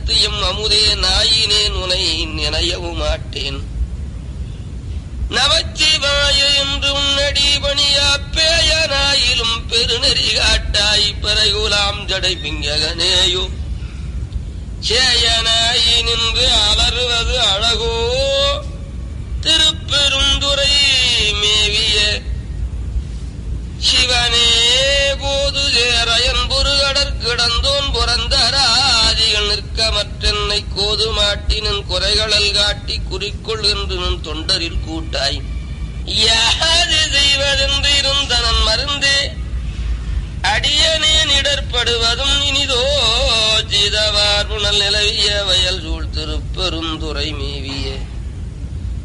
நிலத்து எம் அமுதே நாயினேன் உனை நினையவும் மாட்டேன் நமச்சிவாய என்று உன்னடி பணியா பேயனாயிலும் பெருநெறி காட்டாய் பிறகுலாம் ஜடை பிங்ககனேயோ சேயனாயி நின்று அலறுவது அழகோ திருப்பெருந்துரை மேவிய சிவனே போது சேரயன் பொருகடற் கிடந்தோன் புறந்தராதிகள் நிற்க மற்றென்னை கோது மாட்டினன் குறைகளல் காட்டி குறிக்கொள் என்று நம் தொண்டரில் கூட்டாய் யாது செய்வதென்று இருந்தனன் மருந்தே அடியனேன் இடர்படுவதும் இனிதோ ஜிதவார் புனல் நிலவிய வயல் சூழ் திருப்பெருந்துரை மேவிய